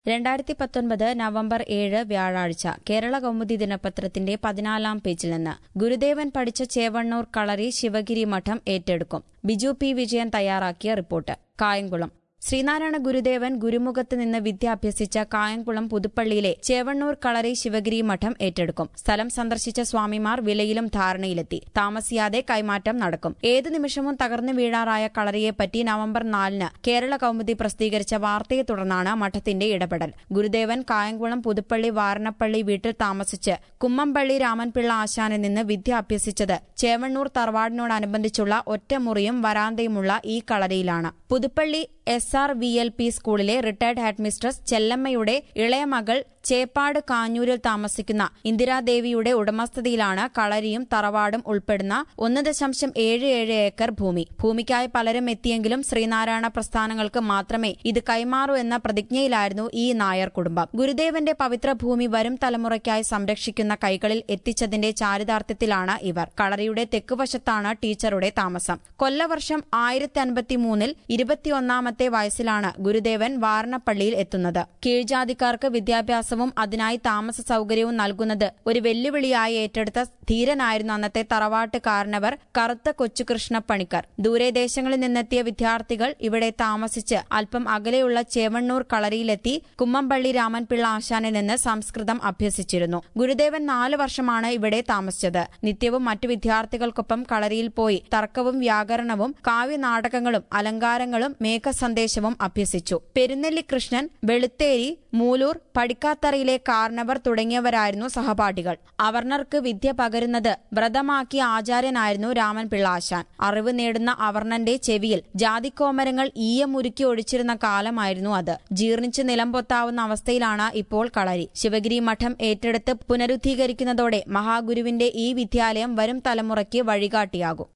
രണ്ടായിരത്തി പത്തൊൻപത് നവംബർ ഏഴ് വ്യാഴാഴ്ച കേരള കൗമുദി ദിനപത്രത്തിന്റെ പതിനാലാം പേജിൽ നിന്ന് ഗുരുദേവൻ പഠിച്ച ചേവണ്ണൂർ കളറി ശിവഗിരി മഠം ഏറ്റെടുക്കും ബിജു പി വിജയൻ തയ്യാറാക്കിയ റിപ്പോർട്ട് കായംകുളം ശ്രീനാരായണ ഗുരുദേവൻ ഗുരുമുഖത്ത് നിന്ന് വിദ്യ അഭ്യസിച്ച കായംകുളം പുതുപ്പള്ളിയിലെ ചേവണ്ണൂർ കളറി ശിവഗിരി മഠം ഏറ്റെടുക്കും സ്ഥലം സന്ദർശിച്ച സ്വാമിമാർ വിലയിലും ധാരണയിലെത്തി താമസിയാതെ കൈമാറ്റം നടക്കും ഏതു നിമിഷവും തകർന്നു വീഴാറായ കളറിയെപ്പറ്റി നവംബർ നാലിന് കേരള കൗമുദി പ്രസിദ്ധീകരിച്ച വാർത്തയെ തുടർന്നാണ് മഠത്തിന്റെ ഇടപെടൽ ഗുരുദേവൻ കായംകുളം പുതുപ്പള്ളി വാരണപ്പള്ളി വീട്ടിൽ താമസിച്ച് കുമ്മമ്പള്ളി രാമൻപിള്ള ആശാനിൽ നിന്ന് വിദ്യ അഭ്യസിച്ചത് ചേവണ്ണൂർ തറവാടിനോടനുബന്ധിച്ചുള്ള ഒറ്റമുറിയും വരാന്തയുമുള്ള ഈ കളരിയിലാണ് Puthuppally S R V L P സ്കൂളിലെ റിട്ടയർഡ് ഹെഡ്മിസ്ട്രസ് ചെല്ലമ്മയുടെ ഇളയ മകൾ ചേപ്പാട് കാഞ്ഞൂരിൽ താമസിക്കുന്ന ഇന്ദിരാദേവിയുടെ ഉടമസ്ഥതയിലാണ് കളരിയും തറവാടും ഉൾപ്പെടുന്ന ഒന്ന് ദശാംശം ഏഴ് ഏഴ് ഏക്കർ ഭൂമി ഭൂമിക്കായി പലരും എത്തിയെങ്കിലും ശ്രീനാരായണ പ്രസ്ഥാനങ്ങൾക്ക് മാത്രമേ ഇത് കൈമാറൂ എന്ന പ്രതിജ്ഞയിലായിരുന്നു ഈ നായർ കുടുംബം ഗുരുദേവന്റെ പവിത്ര ഭൂമി വരും തലമുറയ്ക്കായി സംരക്ഷിക്കുന്ന കൈകളിൽ എത്തിച്ചതിന്റെ ചാരിതാർത്ഥ്യത്തിലാണ് ഇവർ കളറിയുടെ തെക്കുവശത്താണ് ടീച്ചറുടെ താമസം കൊല്ലവർഷം ആയിരത്തി അൻപത്തിമൂന്നിൽ ഇരുപത്തിയൊന്നാമത്തെ വയസ്സിലാണ് ഗുരുദേവൻ വാരണപ്പള്ളിയിൽ എത്തുന്നത് കീഴ്ജാതിക്കാർക്ക് വിദ്യാഭ്യാസവും അതിനായി താമസ സൌകര്യവും നൽകുന്നത് ഒരു വെല്ലുവിളിയായി ഏറ്റെടുത്ത ധീരനായിരുന്നു അന്നത്തെ തറവാട്ട് കാരണവർ കറുത്ത കൊച്ചുകൃഷ്ണ പണിക്കർ ദൂരദേശങ്ങളിൽ നിന്നെത്തിയ വിദ്യാർത്ഥികൾ ഇവിടെ താമസിച്ച് അല്പം അകലെയുള്ള ചേവണ്ണൂർ കളരിയിലെത്തി കുമ്മമ്പള്ളി രാമൻപിള്ള ആശാനിൽ നിന്ന് സംസ്കൃതം അഭ്യസിച്ചിരുന്നു ഗുരുദേവൻ നാല് വർഷമാണ് ഇവിടെ താമസിച്ചത് നിത്യവും മറ്റു വിദ്യാർത്ഥികൾക്കൊപ്പം കളരിയിൽ പോയി തർക്കവും വ്യാകരണവും കാവ്യനാടകങ്ങളും അലങ്കാരങ്ങളും മേഘസന്ദേശവും അഭ്യസിച്ചു പെരുന്നെല്ലി കൃഷ്ണൻ വെളുത്തേരി മൂലൂർ പടിക്കാത്തറയിലെ കാർണവർ തുടങ്ങിയവരായിരുന്നു സഹപാഠികൾ അവർണർക്ക് വിദ്യ പകരുന്നത് വ്രതമാക്കിയ ആചാര്യനായിരുന്നു രാമൻ പിള്ളാശാൻ അറിവ് നേടുന്ന അവർണന്റെ ചെവിയിൽ ജാതിക്കോമരങ്ങൾ ഈയമുരുക്കി ഒഴിച്ചിരുന്ന കാലമായിരുന്നു അത് ജീർണിച്ച് നിലംപൊത്താവുന്ന അവസ്ഥയിലാണ് ഇപ്പോൾ കളരി ശിവഗിരി മഠം ഏറ്റെടുത്ത് പുനരുദ്ധീകരിക്കുന്നതോടെ മഹാഗുരുവിന്റെ ഈ വിദ്യാലയം വരും തലമുറയ്ക്ക് വഴികാട്ടിയാകും